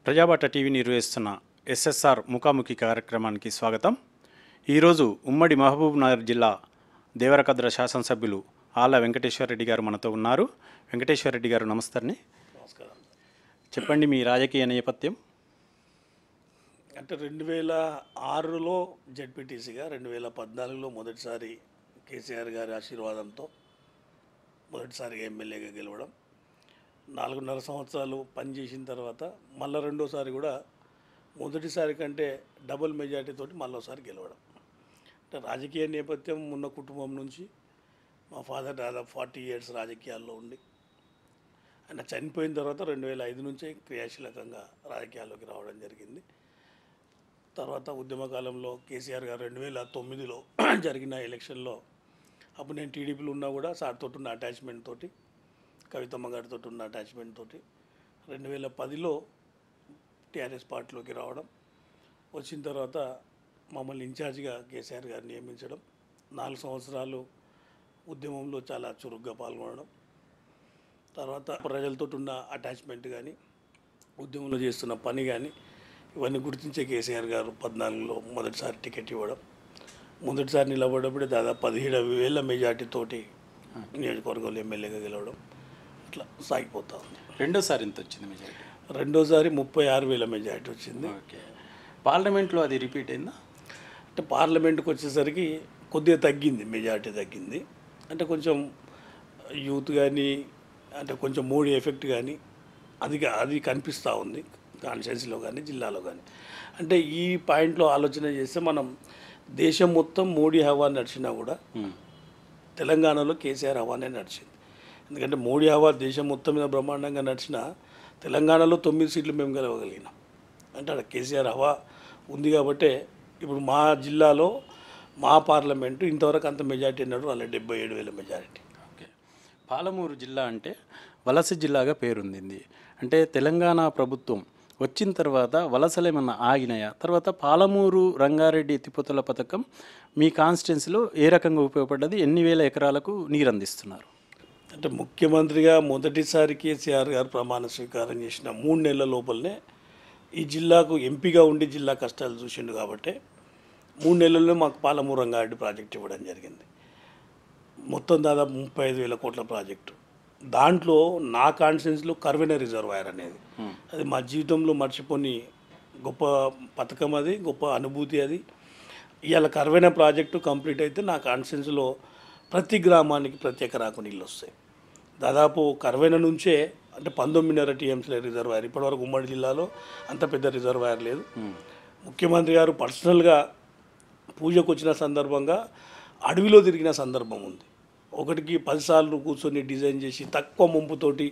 ప్రజాబాట TV నిర్వహిస్తున్న SSR ముఖాముఖి కార్యక్రమానికి స్వాగతం ఈరోజు ఉమ్మడి మహబూబ్ నగర్ జిల్లా దేవరకద్ర శాసనసభ్యులు ఆల వెంకటేశ్వరరెడ్డి గారు మనతో ఉన్నారు వెంకటేశ్వరరెడ్డి గారు నమస్తేని నమస్కారం చెప్పండి మీ రాజకీయ నేపథ్యం అంటే రెండు వేల ఆరులో జడ్పీటీసీగా రెండు వేల పద్నాలుగులో మొదటిసారి కేసీఆర్ గారి ఆశీర్వాదంతో మొదటిసారిగా ఎమ్మెల్యేగా గెలవడం నాలుగున్నర సంవత్సరాలు పనిచేసిన తర్వాత మళ్ళీ రెండోసారి కూడా మొదటిసారి కంటే డబుల్ మెజార్టీతోటి మళ్ళోసారి గెలవడం అంటే రాజకీయ నేపథ్యం ఉన్న కుటుంబం నుంచి మా ఫాదర్ దాదాపు ఫార్టీ ఇయర్స్ రాజకీయాల్లో ఉండి ఆయన చనిపోయిన తర్వాత రెండు వేల ఐదు నుంచే క్రియాశీలకంగా రాజకీయాల్లోకి రావడం జరిగింది తర్వాత ఉద్యమ కాలంలో కేసీఆర్ గారు రెండు వేల తొమ్మిదిలో జరిగిన ఎలక్షన్లో అప్పుడు నేను టీడీపీలో ఉన్నా కూడా సార్ తోటి ఉన్న అటాచ్మెంట్ తోటి కవితమ్మ గారితో ఉన్న అటాచ్మెంట్ తోటి రెండు వేల పదిలో టీఆర్ఎస్ పార్టీలోకి రావడం వచ్చిన తర్వాత మమ్మల్ని ఇన్ఛార్జిగా కేసీఆర్ గారు నియమించడం నాలుగు సంవత్సరాలు ఉద్యమంలో చాలా చురుగ్గా పాల్గొనడం తర్వాత ప్రజలతో ఉన్న అటాచ్మెంట్ కానీ ఉద్యమంలో చేస్తున్న పని కానీ ఇవన్నీ గుర్తించే కేసీఆర్ గారు పద్నాలుగులో మొదటిసారి టికెట్ ఇవ్వడం మొదటిసారి నిలబడ్డప్పుడే దాదాపు పదిహేడు వేల మెజార్టీతోటి నియోజకవర్గంలో ఎమ్మెల్యేగా గెలవడం ఇట్లా సాగిపోతా ఉంది రెండోసారి ఎంత వచ్చింది మెజారిటీ రెండోసారి ముప్పై ఆరు వేల మెజార్టీ వచ్చింది ఓకే పార్లమెంట్లో అది రిపీట్ అయిందా అంటే పార్లమెంట్కి వచ్చేసరికి కొద్దిగా తగ్గింది మెజార్టీ తగ్గింది అంటే కొంచెం యూత్ కానీ అంటే కొంచెం మోడీ ఎఫెక్ట్ కానీ అది కా- అది కనిపిస్తూ ఉంది కాన్స్టిట్యున్సీలో కానీ జిల్లాలో కానీ అంటే ఈ పాయింట్లో ఆలోచన చేస్తే మనం దేశం మొత్తం మోడీ హవా నడిచినా కూడా Hmm. తెలంగాణలో కేసీఆర్ హవానే నడిచింది ఎందుకంటే మోడీ హవా దేశం మొత్తం మీద బ్రహ్మాండంగా నడిచిన తెలంగాణలో తొమ్మిది సీట్లు మేము గెలవగలిగినాం అంటే అక్కడ కేసీఆర్ హవా ఉంది కాబట్టే ఇప్పుడు మా జిల్లాలో మా పార్లమెంటు ఇంతవరకు అంత మెజార్టీ అన్నాడు వాళ్ళ డెబ్బై ఏడు వేల మెజారిటీ ఓకే పాలమూరు జిల్లా అంటే వలస జిల్లాగా పేరొందింది అంటే తెలంగాణ ప్రభుత్వం వచ్చిన తర్వాత వలసలు ఏమన్నా ఆగినాయా తర్వాత పాలమూరు రంగారెడ్డి ఎత్తిపోతల పథకం మీ కాన్స్టిట్యున్సీలో ఏ రకంగా ఉపయోగపడ్డది ఎన్ని వేల ఎకరాలకు నీరు అందిస్తున్నారు అంటే ముఖ్యమంత్రిగా మొదటిసారి కేసీఆర్ గారు ప్రమాణ స్వీకారం చేసిన మూడు నెలల లోపలనే ఈ జిల్లాకు ఎంపీగా ఉండి జిల్లా కష్టాలు చూసిండు కాబట్టి మూడు నెలల్లో మాకు పాలమూరు రంగారెడ్డి ప్రాజెక్ట్ ఇవ్వడం జరిగింది మొత్తం దాదాపు ముప్పై ఐదు వేల కోట్ల ప్రాజెక్టు దాంట్లో నా కాన్స్టిట్యున్సీలో కర్వెన రిజర్వాయర్ అనేది అది మా జీవితంలో మర్చిపోని గొప్ప పథకం అది గొప్ప అనుభూతి అది ఇవాళ కర్వెన ప్రాజెక్టు కంప్లీట్ అయితే నా కాన్స్టిట్యున్సీలో ప్రతి గ్రామానికి ప్రతి ఎకరాకు నీళ్ళు వస్తాయి దాదాపు కర్వెన నుంచే అంటే పంతొమ్మిదిన్నర టీఎంసీల రిజర్వాయర్ ఇప్పటివరకు ఉమ్మడి జిల్లాలో అంత పెద్ద రిజర్వాయర్ లేదు ముఖ్యమంత్రి గారు పర్సనల్గా పూజకు వచ్చిన సందర్భంగా అడవిలో తిరిగిన సందర్భం ఉంది ఒకటికి పదిసార్లు కూర్చొని డిజైన్ చేసి తక్కువ ముంపుతోటి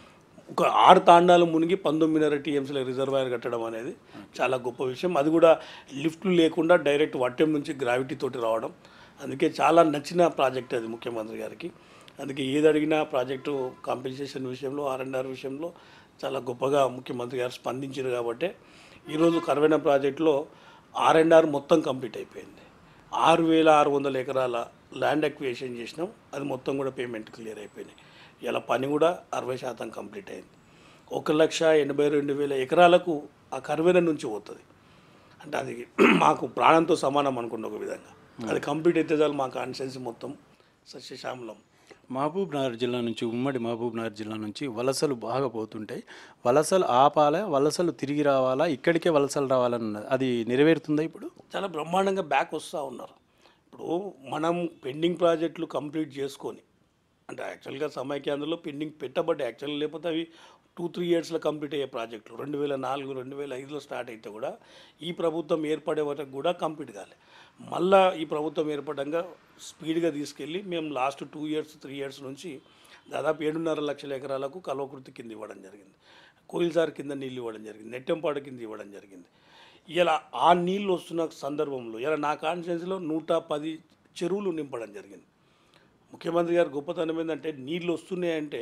ఒక ఆరు తాండాలు మునిగి పంతొమ్మిదిన్నర టీఎంసీల రిజర్వాయర్ కట్టడం అనేది చాలా గొప్ప విషయం అది కూడా లిఫ్ట్లు లేకుండా డైరెక్ట్ వట్టెం నుంచి గ్రావిటీ తోటి రావడం అందుకే చాలా నచ్చిన ప్రాజెక్ట్ అది ముఖ్యమంత్రి గారికి అందుకే ఏది అడిగినా ప్రాజెక్టు కాంపెన్సేషన్ విషయంలో ఆర్ అండ్ ఆర్ విషయంలో చాలా గొప్పగా ముఖ్యమంత్రి గారు స్పందించారు కాబట్టి ఈరోజు కరవైన ప్రాజెక్టులో ఆర్ అండ్ ఆర్ మొత్తం కంప్లీట్ అయిపోయింది ఆరు వేల ఆరు వందల ఎకరాల ల్యాండ్ అక్వియేషన్ చేసినాం అది మొత్తం కూడా పేమెంట్ క్లియర్ అయిపోయినాయి ఇలా పని కూడా అరవై శాతం కంప్లీట్ అయింది ఒక లక్ష ఎనభై రెండు వేల ఎకరాలకు ఆ కర్వేన నుంచి పోతుంది అంటే అది మాకు ప్రాణంతో సమానం అనుకున్న ఒక విధంగా అది కంప్లీట్ అయితే చాలు మా కాన్స్టిట్యున్సీ మొత్తం సస్యశ్యామలం మహబూబ్ నగర్ జిల్లా నుంచి ఉమ్మడి మహబూబ్ నగర్ జిల్లా నుంచి వలసలు బాగా పోతుంటాయి వలసలు ఆపాలా వలసలు తిరిగి రావాలా ఇక్కడికే వలసలు రావాలని ఉన్నది అది నెరవేరుతుందా ఇప్పుడు చాలా బ్రహ్మాండంగా బ్యాక్ వస్తూ ఉన్నారు ఇప్పుడు మనం పెండింగ్ ప్రాజెక్టులు కంప్లీట్ చేసుకొని అంటే యాక్చువల్గా సమైక్యాంధ్రలో పెండింగ్ పెట్టబడ్డ యాక్చువల్ లేకపోతే అవి టూ త్రీ ఇయర్స్లో కంప్లీట్ అయ్యే ప్రాజెక్టులు రెండు వేల నాలుగు రెండు వేల ఐదులో స్టార్ట్ అయితే కూడా ఈ ప్రభుత్వం ఏర్పడే వరకు కూడా కంప్లీట్ కాలే మళ్ళా ఈ ప్రభుత్వం ఏర్పడంగా స్పీడ్గా తీసుకెళ్ళి మేము last two years three years నుంచి దాదాపు ఏడున్నర లక్షల ఎకరాలకు కల్వకృతి కింద ఇవ్వడం జరిగింది కోయిల్సార్ కింద నీళ్ళు ఇవ్వడం జరిగింది నెట్టెంపాడు కింద ఇవ్వడం జరిగింది ఇలా ఆ నీళ్ళు వస్తున్న సందర్భంలో ఇలా నా కాన్స్టిట్యున్సీలో నూట పది చెరువులు నింపడం జరిగింది ముఖ్యమంత్రి గారు గొప్పతనం ఏంటంటే నీళ్ళు వస్తున్నాయంటే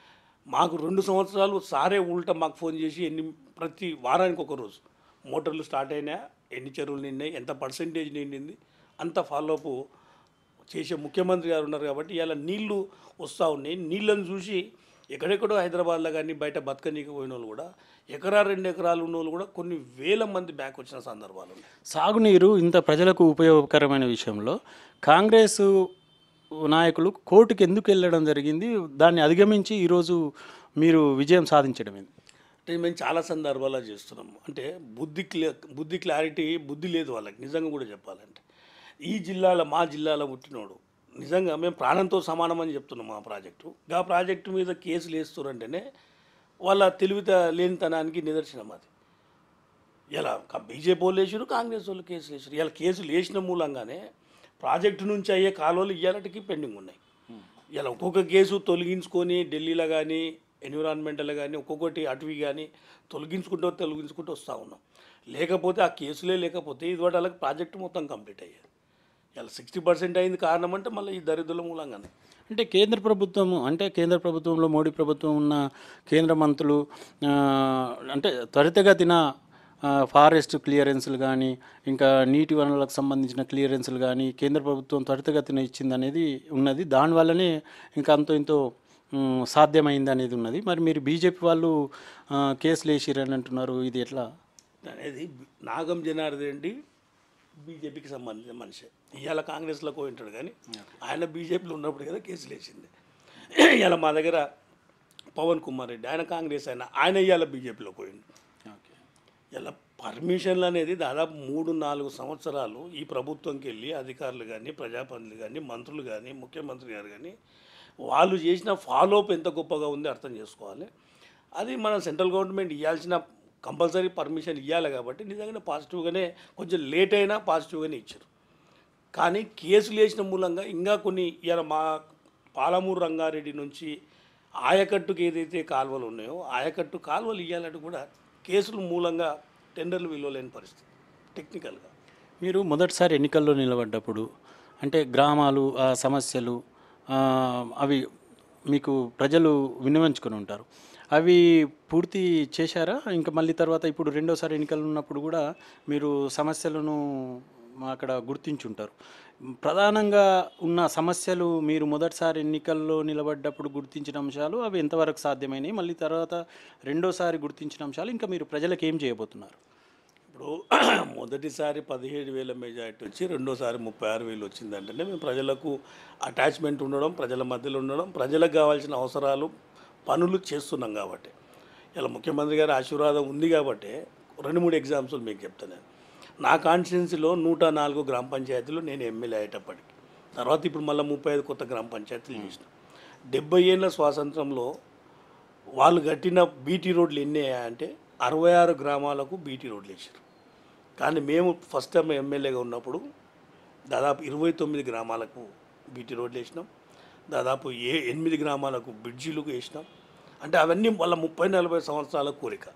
మాకు రెండు సంవత్సరాలు సారే ఉల్టా మాకు ఫోన్ చేసి ఎన్ని ప్రతి వారానికి ఒక రోజు మోటార్లు స్టార్ట్ అయినా ఎన్ని చెరువులు నిండాయి ఎంత పర్సెంటేజ్ నిండింది అంత ఫాలోఅప్ చేసే ముఖ్యమంత్రి గారు ఉన్నారు కాబట్టి ఇలా నీళ్లు వస్తూ ఉన్నాయి నీళ్ళని చూసి ఎక్కడెక్కడో హైదరాబాద్లో కానీ బయట బతకనీకి పోయిన వాళ్ళు కూడా ఎకరా రెండు ఎకరాలు ఉన్న వాళ్ళు కూడా కొన్ని వేల మంది బ్యాక్ వచ్చిన సందర్భాలు ఉన్నాయి సాగునీరు ఇంత ప్రజలకు ఉపయోగకరమైన విషయంలో కాంగ్రెస్ నాయకులు కోర్టుకు ఎందుకు వెళ్ళడం జరిగింది దాన్ని అధిగమించి ఈరోజు మీరు విజయం సాధించడం ఏంది అంటే మేము చాలా సందర్భాల్లో చేస్తున్నాం అంటే బుద్ధి క్లియర్ బుద్ధి క్లారిటీ బుద్ధి లేదు వాళ్ళకి నిజంగా కూడా చెప్పాలంటే ఈ జిల్లాలో మా జిల్లాలో పుట్టినోడు నిజంగా మేము ప్రాణంతో సమానం అని చెప్తున్నాం మా ప్రాజెక్టు ఆ ప్రాజెక్టు మీద కేసులు వేస్తున్నారంటేనే వాళ్ళ తెలివిత లేనితనానికి నిదర్శనం అది ఇలా బీజేపీ వాళ్ళు వేసారు కాంగ్రెస్ వాళ్ళు కేసులు వేసారు ఇలా కేసులు వేసిన మూలంగానే ప్రాజెక్టు నుంచి అయ్యే కాలువలు ఇయ్యాలటికి పెండింగ్ ఉన్నాయి ఇలా ఒక్కొక్క కేసు తొలగించుకొని ఢిల్లీలో కానీ ఎన్విరాన్మెంటల్ కానీ ఒక్కొక్కటి అటవీ కానీ తొలగించుకుంటూ తొలగించుకుంటూ వస్తూ ఉన్నాం లేకపోతే ఆ కేసులే లేకపోతే ఇది వాళ్ళకి ప్రాజెక్టు మొత్తం కంప్లీట్ అయ్యేది ఇలా సిక్స్టీ పర్సెంట్ అయింది కారణం అంటే మళ్ళీ ఈ దరిద్రుల మూలంగానే అంటే కేంద్ర ప్రభుత్వం అంటే కేంద్ర ప్రభుత్వంలో మోడీ ప్రభుత్వం ఉన్న కేంద్ర మంత్రులు ఆ, అంటే త్వరితగతిన ఆ, ఫారెస్ట్ క్లియరెన్స్లు కానీ ఇంకా నీటి వనరులకు సంబంధించిన క్లియరెన్స్లు కానీ కేంద్ర ప్రభుత్వం త్వరితగతిన ఇచ్చింది అనేది ఉన్నది దానివల్లనే ఇంకా అంతో ఇంతో ఉమ్, సాధ్యమైంది అనేది ఉన్నది మరి మీరు బీజేపీ వాళ్ళు ఆ, కేసులు వేసిరని అంటున్నారు ఇది ఎట్లా అనేది నాగం జనార్దన్ రెడ్డి బీజేపీకి సంబంధించిన మనిషి ఇవాళ కాంగ్రెస్లోకి పోయింటాడు కానీ ఆయన బీజేపీలో ఉన్నప్పుడు కదా కేసులు వేసింది ఇవాళ మా దగ్గర పవన్ కుమార్ రెడ్డి ఆయన కాంగ్రెస్ ఆయన ఆయన ఇవాళ బీజేపీలోకి పోయిండు ఓకే ఇలా పర్మిషన్లు అనేది దాదాపు మూడు నాలుగు సంవత్సరాలు ఈ ప్రభుత్వంకి వెళ్ళి అధికారులు కానీ ప్రజాప్రతినిధులు కానీ మంత్రులు కానీ ముఖ్యమంత్రి గారు కానీ వాళ్ళు చేసిన ఫాలోఅప్ ఎంత గొప్పగా ఉంది అర్థం చేసుకోవాలి అది మన సెంట్రల్ గవర్నమెంట్ ఇవ్వాల్సిన కంపల్సరీ పర్మిషన్ ఇవ్వాలి కాబట్టి నిజంగానే పాజిటివ్గానే కొంచెం లేట్ అయినా పాజిటివ్గానే ఇచ్చారు కానీ కేసులు వేసిన మూలంగా ఇంకా కొన్ని ఇవాళ మా పాలమూరు రంగారెడ్డి నుంచి ఆయకట్టుకు ఏదైతే కాలువలు ఉన్నాయో ఆయకట్టు కాలువలు ఇవ్వాలంటే కూడా కేసుల మూలంగా టెండర్లు విలువలేని పరిస్థితి టెక్నికల్గా మీరు మొదటిసారి ఎన్నికల్లో నిలబడ్డప్పుడు అంటే గ్రామాలు ఆ సమస్యలు ఆ, అవి మీకు ప్రజలు విన్నవించుకొని ఉంటారు అవి పూర్తి చేశారా ఇంకా మళ్ళీ తర్వాత ఇప్పుడు రెండోసారి ఎన్నికలు ఉన్నప్పుడు కూడా మీరు సమస్యలను అక్కడ గుర్తించుంటారు ప్రధానంగా ఉన్న సమస్యలు మీరు మొదటిసారి ఎన్నికల్లో నిలబడ్డప్పుడు గుర్తించిన అంశాలు అవి ఎంతవరకు సాధ్యమైనవి మళ్ళీ తర్వాత రెండోసారి గుర్తించిన అంశాలు ఇంకా మీరు ప్రజలకు ఏం చేయబోతున్నారు ఇప్పుడు మొదటిసారి పదిహేడు వేల మెజారిటీ వచ్చి రెండోసారి ముప్పై ఆరు వేలు వచ్చిందంటేనే మేము ప్రజలకు అటాచ్మెంట్ ఉండడం ప్రజల మధ్యలో ఉండడం ప్రజలకు కావాల్సిన అవసరాలు పనులు చేస్తున్నాం కాబట్టి ఇలా ముఖ్యమంత్రి గారి ఆశీర్వాదం ఉంది కాబట్టి రెండు మూడు ఎగ్జామ్స్లు మీకు చెప్తాను నేను నా కాన్స్టిట్యున్సీలో నూట నాలుగు గ్రామ పంచాయతీలు నేను ఎమ్మెల్యే అయ్యేటప్పటికి తర్వాత ఇప్పుడు మళ్ళీ ముప్పై ఐదు కొత్త గ్రామ పంచాయతీలు చేసిన డెబ్బై ఏళ్ళ స్వాతంత్రంలో వాళ్ళు కట్టిన బీటీ రోడ్లు ఎన్ని అంటే అరవై ఆరు గ్రామాలకు బీటీ రోడ్లు వేసారు కానీ మేము ఫస్ట్ టైం ఎమ్మెల్యేగా ఉన్నప్పుడు దాదాపు ఇరవై తొమ్మిది గ్రామాలకు బీటీ రోడ్లు వేసినాం దాదాపు ఏ ఎనిమిది గ్రామాలకు బ్రిడ్జిలు వేసినాం అంటే అవన్నీ వాళ్ళ ముప్పై నలభై సంవత్సరాల కోరిక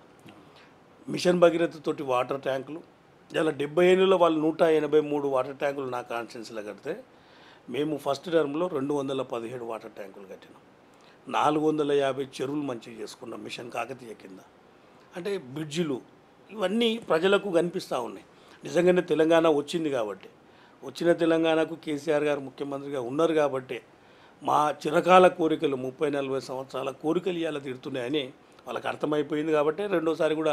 మిషన్ భగీరథ తోటి వాటర్ ట్యాంకులు ఇలా డెబ్బై ఏళ్ళలో వాళ్ళు నూట ఎనభై మూడు వాటర్ ట్యాంకులు నా కాన్స్టిట్యున్సీలో కడితే మేము ఫస్ట్ టర్మ్లో రెండు వందల పదిహేడు వాటర్ ట్యాంకులు కట్టినాం నాలుగు వందల యాభై చెరువులు మంచిగా చేసుకున్నాం మిషన్ కాకతీయ కింద అంటే బ్రిడ్జిలు ఇవన్నీ ప్రజలకు కనిపిస్తూ ఉన్నాయి నిజంగానే తెలంగాణ వచ్చింది కాబట్టి వచ్చిన తెలంగాణకు కేసీఆర్ గారు ముఖ్యమంత్రిగా ఉన్నారు కాబట్టి మా చిరకాల కోరికలు ముప్పై నలభై సంవత్సరాల కోరికలు ఇవాళ తీరుతున్నాయని వాళ్ళకి అర్థమైపోయింది కాబట్టి రెండోసారి కూడా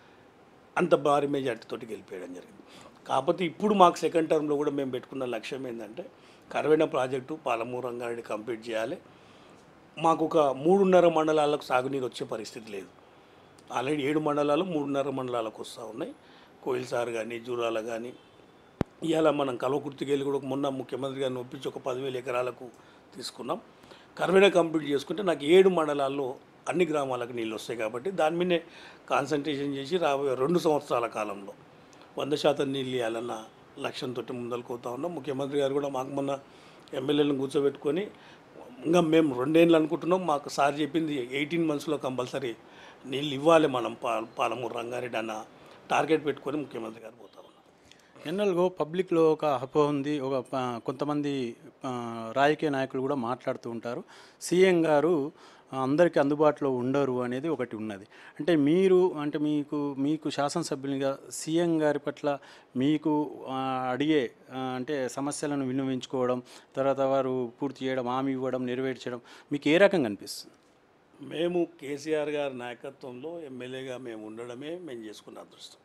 అంత భారీ మెజార్టీతోటి గెలిపేయడం జరిగింది కాకపోతే ఇప్పుడు మాకు సెకండ్ టర్మ్లో కూడా మేము పెట్టుకున్న లక్ష్యం ఏంటంటే కరవైన ప్రాజెక్టు పాలమూరు రంగారెడ్డి కంప్లీట్ చేయాలి మాకు ఒక మూడున్నర మండలాలకు సాగునీరు వచ్చే పరిస్థితి లేదు ఆల్రెడీ ఏడు మండలాలు మూడున్నర మండలాలకు వస్తూ ఉన్నాయి కోయిల్సార్ కానీ జూరాల కానీ ఇవాళ మనం కల్వకుర్తికి వెళ్ళి కూడా మొన్న ముఖ్యమంత్రి గారిని ఒప్పించి ఒక పదివేల ఎకరాలకు తీసుకున్నాం కర్వేన కంప్లీట్ చేసుకుంటే నాకు ఏడు మండలాల్లో అన్ని గ్రామాలకు నీళ్ళు వస్తాయి కాబట్టి దాని మీదే కాన్సన్ట్రేషన్ చేసి రాబోయే రెండు సంవత్సరాల కాలంలో వంద శాతం నీళ్ళు ఇవ్వాలన్న లక్ష్యంతో ముందరకు పోతా ఉన్నాం ముఖ్యమంత్రి గారు కూడా మాకు మొన్న ఎమ్మెల్యేలను కూర్చోబెట్టుకొని ఇంకా మేము రెండేళ్ళు అనుకుంటున్నాం మాకు సార్ చెప్పింది ఎయిటీన్ మంత్స్లో కంపల్సరీ నీళ్ళు ఇవ్వాలి మనం పా పాలమూరు రంగారెడ్డి అన్న టార్గెట్ పెట్టుకొని ముఖ్యమంత్రి గారు పోతా ఉన్నాం జనరల్గా పబ్లిక్లో ఒక అపోహ ఉంది ఒక ప- కొంతమంది ఆ, రాజకీయ నాయకులు కూడా మాట్లాడుతూ ఉంటారు సీఎం గారు ఆ, అందరికీ అందుబాటులో ఉండరు అనేది ఒకటి ఉన్నది అంటే మీరు అంటే మీకు మీకు శాసనసభ్యునిగా సీఎం గారి పట్ల మీకు ఆ, అడిగే ఆ, అంటే సమస్యలను విన్నవించుకోవడం తర్వాత వారు పూర్తి చేయడం హామీ ఇవ్వడం నెరవేర్చడం మీకు ఏ రకంగా అనిపిస్తుంది మేము కేసీఆర్ గారి నాయకత్వంలో ఎమ్మెల్యేగా మేము ఉండడమే మేము చేసుకున్న అదృష్టం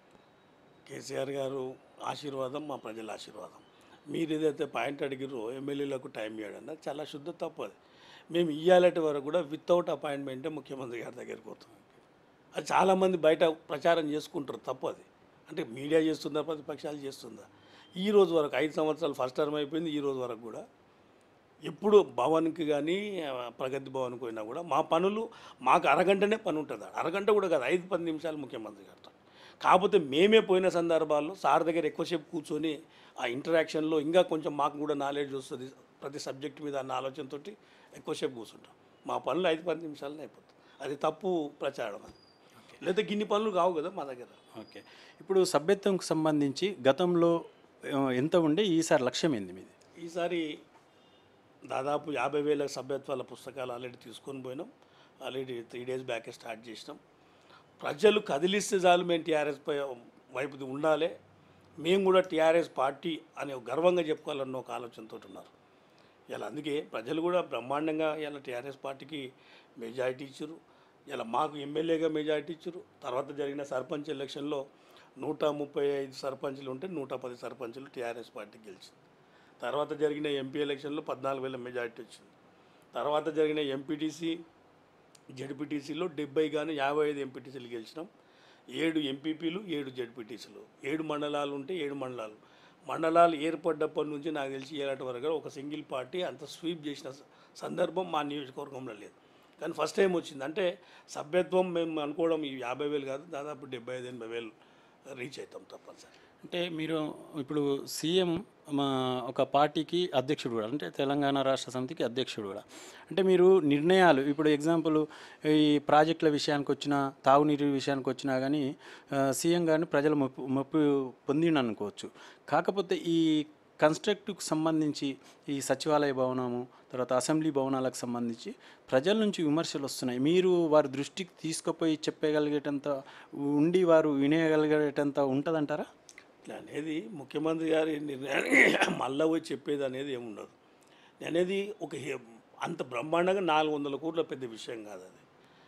కేసీఆర్ గారు ఆశీర్వాదం మా ప్రజల ఆశీర్వాదం మీరు ఏదైతే పాయింట్ అడిగిరో ఎమ్మెల్యేలకు టైం ఇవ్వడం అది చాలా శుద్ధ తప్పు అది మేము ఇయ్యాలటి వరకు కూడా వితౌట్ అపాయింట్మెంటే ముఖ్యమంత్రి గారి దగ్గరికి పోతాం అది చాలామంది బయట ప్రచారం చేసుకుంటారు తప్పు అది అంటే మీడియా చేస్తుందా ప్రతిపక్షాలు చేస్తుందా ఈ రోజు వరకు ఐదు సంవత్సరాలు ఫస్ట్ టర్మ్ అయిపోయింది ఈ రోజు వరకు కూడా ఎప్పుడు భవన్కి కానీ ప్రగతి భవన్కి పోయినా కూడా మా పనులు మాకు అరగంటనే పని ఉంటుంది అరగంట కూడా కాదు ఐదు పది నిమిషాలు ముఖ్యమంత్రి గారితో కాకపోతే మేమే పోయిన సందర్భాల్లో సార్ దగ్గర ఎక్కువసేపు కూర్చొని ఆ ఇంటరాక్షన్లో ఇంకా కొంచెం మాకు కూడా నాలెడ్జ్ వస్తుంది ప్రతి సబ్జెక్ట్ మీద అన్న ఆలోచనతో ఎక్కువసేపు కూర్చుంటాం మా పనులు ఐదు పది నిమిషాలనే అయిపోతుంది అది తప్పు ప్రచారం అది లేదా గిన్ని పనులు కావు కదా మా దగ్గర ఓకే ఇప్పుడు సభ్యత్వంకు సంబంధించి గతంలో ఆ, ఎంత ఉండే ఈసారి లక్ష్యం ఏంది మీది ఈసారి దాదాపు యాభై వేల సభ్యత్వాల పుస్తకాలు ఆల్రెడీ తీసుకొని పోయినాం ఆల్రెడీ త్రీ డేస్ బ్యాకే స్టార్ట్ చేసినాం ప్రజలు కదిలిస్తే చాలు మేము టీఆర్ఎస్ పై వైపు ఉండాలి మేము కూడా టీఆర్ఎస్ పార్టీ అనే ఒక గర్వంగా చెప్పుకోవాలన్న ఒక ఆలోచనతో ఉన్నారు ఇలా అందుకే ప్రజలు కూడా బ్రహ్మాండంగా ఇలా టీఆర్ఎస్ పార్టీకి మెజారిటీ ఇచ్చారు ఇలా మాకు ఎమ్మెల్యేగా మెజారిటీ ఇచ్చారు తర్వాత జరిగిన సర్పంచ్ ఎలక్షన్లో నూట ముప్పై ఐదు సర్పంచులు ఉంటే నూట పది సర్పంచులు టీఆర్ఎస్ పార్టీకి గెలిచింది తర్వాత జరిగిన ఎంపీ ఎలక్షన్లో పద్నాలుగు వేల మెజారిటీ వచ్చింది తర్వాత జరిగిన ఎంపీటీసీ జడ్పీటీసీలో డెబ్బై కానీ యాభై ఐదు ఎంపీటీసీలు గెలిచినాం ఏడు ఎంపీపీలు ఏడు జడ్పీటీసీలు ఏడు మండలాలు ఉంటే ఏడు మండలాలు మండలాలు ఏర్పడ్డప్పటి నుంచి నాకు తెలిసి ఏలాంటి వరకు ఒక సింగిల్ పార్టీ అంత స్వీప్ చేసిన స- సందర్భం మా నియోజకవర్గంలో లేదు కానీ ఫస్ట్ టైం వచ్చింది అంటే సభ్యత్వం మేము అనుకోవడం ఈ యాభై వేలు కాదు దాదాపు డెబ్బై ఐదు ఎనభై వేలు రీచ్ అవుతాం తప్పనిసరి అంటే మీరు ఇప్పుడు సీఎం మా ఒక పార్టీకి అధ్యక్షుడు కూడా అంటే తెలంగాణ రాష్ట్ర సమితికి అధ్యక్షుడు కూడా అంటే మీరు నిర్ణయాలు ఇప్పుడు ఎగ్జాంపుల్ ఈ ప్రాజెక్టుల విషయానికి వచ్చినా తాగునీరు విషయానికి వచ్చినా కానీ ఆ, సీఎం గారిని ప్రజలు మొప్పు మొప్పు పొందిన అనుకోవచ్చు కాకపోతే ఈ కన్స్ట్రక్ట్కి సంబంధించి ఈ సచివాలయ భవనము తర్వాత అసెంబ్లీ భవనాలకు సంబంధించి ప్రజల నుంచి విమర్శలు వస్తున్నాయి మీరు వారి దృష్టికి తీసుకుపోయి చెప్పగలిగేటంత ఉండి వారు వినేయగలిగేటంత ఉంటుందంటారా ఇట్లా అనేది ముఖ్యమంత్రి గారి నిర్ణయాన్ని మళ్ళా వచ్చి చెప్పేది అనేది ఏముండదు అనేది ఒక హే- అంత బ్రహ్మాండంగా నాలుగు వందల కోట్ల పెద్ద విషయం కాదు అది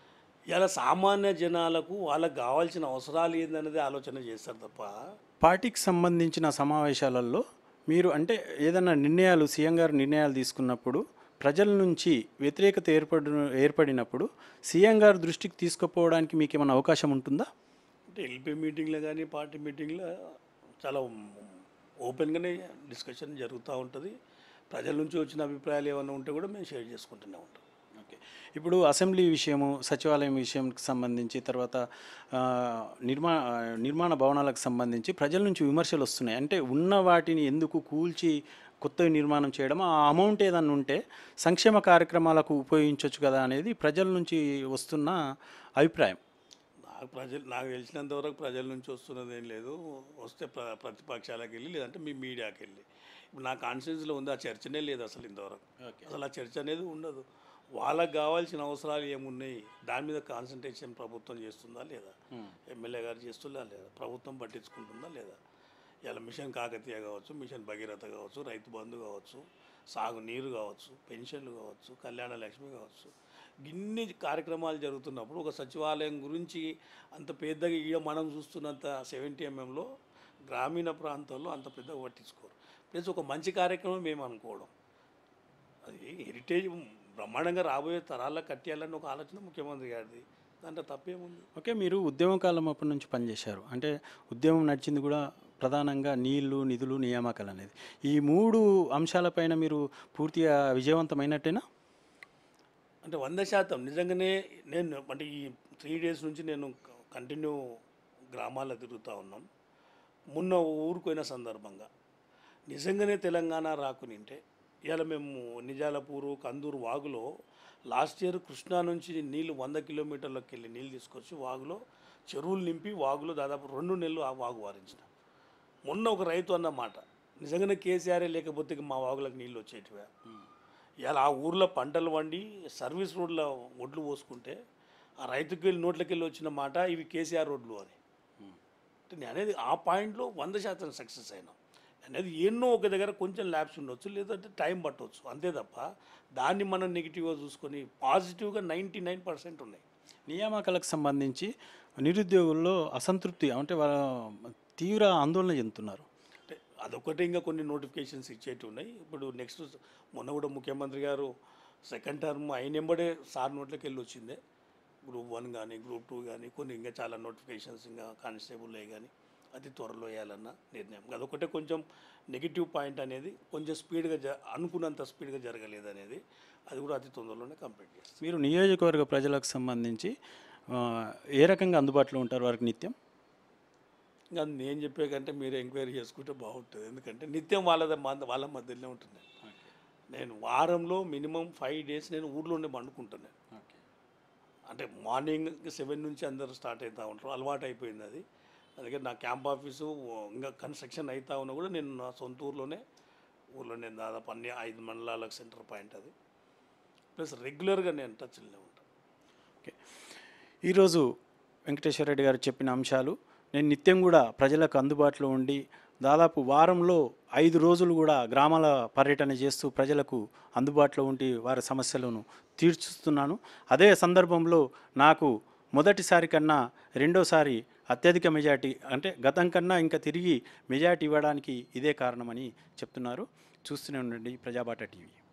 ఇలా సామాన్య జనాలకు వాళ్ళకి కావాల్సిన అవసరాలు ఏందనేది ఆలోచన చేస్తారు తప్ప పార్టీకి సంబంధించిన సమావేశాలలో మీరు అంటే ఏదైనా నిర్ణయాలు సీఎం గారు నిర్ణయాలు తీసుకున్నప్పుడు ప్రజల నుంచి వ్యతిరేకత ఏర్పడి ఏర్పడినప్పుడు సీఎం గారు దృష్టికి తీసుకుపోవడానికి మీకు ఏమైనా అవకాశం ఉంటుందా అంటే ఎల్పీ మీటింగ్లో కానీ పార్టీ మీటింగ్లో చాలా ఓపెన్గానే డిస్కషన్ జరుగుతూ ఉంటుంది ప్రజల నుంచి వచ్చిన అభిప్రాయాలు ఏమైనా ఉంటే కూడా మేము షేర్ చేసుకుంటూనే ఉంటాం ఓకే ఇప్పుడు అసెంబ్లీ విషయము సచివాలయం విషయంకి సంబంధించి తర్వాత ఆ, నిర్మా నిర్మాణ భవనాలకు సంబంధించి ప్రజల నుంచి విమర్శలు వస్తున్నాయి అంటే ఉన్న వాటిని ఎందుకు కూల్చి కొత్త నిర్మాణం చేయడం ఆ అమౌంట్ ఏదన్నా ఉంటే సంక్షేమ కార్యక్రమాలకు ఉపయోగించవచ్చు కదా అనేది ప్రజల నుంచి వస్తున్న అభిప్రాయం నాకు ప్రజలు నాకు తెలిసినంత వరకు ప్రజల నుంచి వస్తున్నది ఏం లేదు వస్తే ప్ర ప్రతిపక్షాలకు వెళ్ళి లేదంటే మీ మీడియాకి వెళ్ళి ఇప్పుడు నా కాన్ఫిడెన్స్లో ఉంది ఆ చర్చనే లేదు అసలు ఇంతవరకు ఓకే అసలు ఆ చర్చ అనేది ఉండదు వాళ్ళకి కావాల్సిన అవసరాలు ఏమున్నాయి దాని మీద కాన్సన్ట్రేషన్ ప్రభుత్వం చేస్తుందా లేదా ఎమ్మెల్యే గారు చేస్తుందా లేదా ప్రభుత్వం పట్టించుకుంటుందా లేదా ఇలా మిషన్ కాకతీయ కావచ్చు మిషన్ భగీరథ కావచ్చు రైతు బంధు కావచ్చు సాగు నీరు కావచ్చు పెన్షన్లు కావచ్చు కళ్యాణ లక్ష్మి కావచ్చు ఇన్ని కార్యక్రమాలు జరుగుతున్నప్పుడు ఒక సచివాలయం గురించి అంత పెద్దగా ఈడ మనం చూస్తున్నంత సెవెంటీ ఎంఎంలో గ్రామీణ ప్రాంతాల్లో అంత పెద్దగా పట్టించుకోరు ప్లస్ ఒక మంచి కార్యక్రమం మేము అనుకోవడం అది హెరిటేజ్ బ్రహ్మాండంగా రాబోయే తరాలకు కట్టేయాలని ఒక ఆలోచన ముఖ్యమంత్రి గారిది దాంట్లో తప్పేముంది ఓకే మీరు ఉద్యమ కాలం అప్పటి నుంచి పనిచేశారు అంటే ఉద్యమం నడిచింది కూడా ప్రధానంగా నీళ్లు నిధులు నియామకాలు అనేది ఈ మూడు అంశాలపైన మీరు పూర్తిగా విజయవంతమైనట్టేనా అంటే వంద శాతం నిజంగానే నేను అంటే ఈ త్రీ డేస్ నుంచి నేను కంటిన్యూ గ్రామాల్లో తిరుగుతూ ఉన్నాం మొన్న ఊరికి పోయిన సందర్భంగా నిజంగానే తెలంగాణ రాకునింటే ఇవాళ మేము నిజాలపూరు కందూరు వాగులో లాస్ట్ ఇయర్ కృష్ణా నుంచి నీళ్ళు వంద కిలోమీటర్లకు వెళ్ళి నీళ్ళు తీసుకొచ్చి వాగులో చెరువులు నింపి వాగులో దాదాపు రెండు నెలలు ఆ వాగు వారించిన మొన్న ఒక రైతు అన్నమాట నిజంగానే కేసీఆరే లేకపోతే ఇక మా వాగులకు నీళ్ళు వచ్చేటివే ఇలా ఆ ఊర్లో పంటలు వండి సర్వీస్ రోడ్ల ఒడ్లు పోసుకుంటే ఆ రైతుకి వెళ్ళి నోట్లకి వెళ్ళి వచ్చిన మాట ఇవి కేసీఆర్ రోడ్లు అని అంటే నేను అనేది ఆ పాయింట్లో వంద శాతం సక్సెస్ అయినా అనేది ఎన్నో ఒక దగ్గర కొంచెం ల్యాబ్స్ ఉండొచ్చు లేదంటే టైం పట్టవచ్చు అంతే తప్ప దాన్ని మనం నెగిటివ్గా చూసుకొని పాజిటివ్గా నైంటీ నైన్ పర్సెంట్ ఉన్నాయి నియామకాలకు సంబంధించి నిరుద్యోగుల్లో అసంతృప్తి అంటే వాళ్ళ తీవ్ర ఆందోళన చెందుతున్నారు అంటే అదొకటి ఇంకా కొన్ని నోటిఫికేషన్స్ ఇచ్చేటి ఉన్నాయి ఇప్పుడు నెక్స్ట్ మొన్న కూడా ముఖ్యమంత్రి గారు సెకండ్ టర్మ్ అయినెంబడే సార్ నోట్లోకి వెళ్ళి వచ్చిందే గ్రూప్ వన్ కానీ గ్రూప్ టూ కానీ కొన్ని ఇంకా చాలా నోటిఫికేషన్స్ ఇంకా కానిస్టేబుల్ కానీ అతి త్వరలో వేయాలన్న నిర్ణయం అదొకటే కొంచెం నెగిటివ్ పాయింట్ అనేది కొంచెం స్పీడ్గా జ అనుకున్నంత స్పీడ్గా జరగలేదు అనేది అది కూడా అతి తొందరలోనే కంప్లీట్ చేస్తాం మీరు నియోజకవర్గ ప్రజలకు సంబంధించి ఆ, ఏ రకంగా అందుబాటులో ఉంటారు వారికి నిత్యం ఇంకా నేను చెప్పే కంటే మీరు ఎంక్వైరీ చేసుకుంటే బాగుంటుంది ఎందుకంటే నిత్యం వాళ్ళ వాళ్ళ మధ్యలోనే ఉంటుంది నేను వారంలో మినిమం ఫైవ్ డేస్ నేను ఊర్లోనే పండుకుంటాను ఓకే అంటే మార్నింగ్ సెవెన్ నుంచి అందరూ స్టార్ట్ అవుతూ ఉంటారు అలవాటు అయిపోయింది అది అందుకే నా క్యాంప్ ఆఫీసు ఇంకా కన్స్ట్రక్షన్ అవుతా ఉన్నా కూడా నేను నా సొంత ఊర్లోనే ఊర్లో నేను దాదాపు అన్ని ఐదు మండలాలకు సెంటర్ పాయింట్ అది ప్లస్ రెగ్యులర్గా నేను టచ్లోనే ఉంటాను ఓకే ఈరోజు వెంకటేశ్వర రెడ్డి గారు చెప్పిన అంశాలు నేను నిత్యం కూడా ప్రజలకు అందుబాటులో ఉండి దాదాపు వారంలో ఐదు రోజులు కూడా గ్రామాల పర్యటన చేస్తూ ప్రజలకు అందుబాటులో ఉండి వారి సమస్యలను తీర్చుస్తున్నాను అదే సందర్భంలో నాకు మొదటిసారి కన్నా రెండోసారి అత్యధిక మెజార్టీ అంటే గతం కన్నా ఇంకా తిరిగి మెజార్టీ ఇవ్వడానికి ఇదే కారణమని చెప్తున్నారు చూస్తూనే ఉండండి ప్రజాబాట టీవీ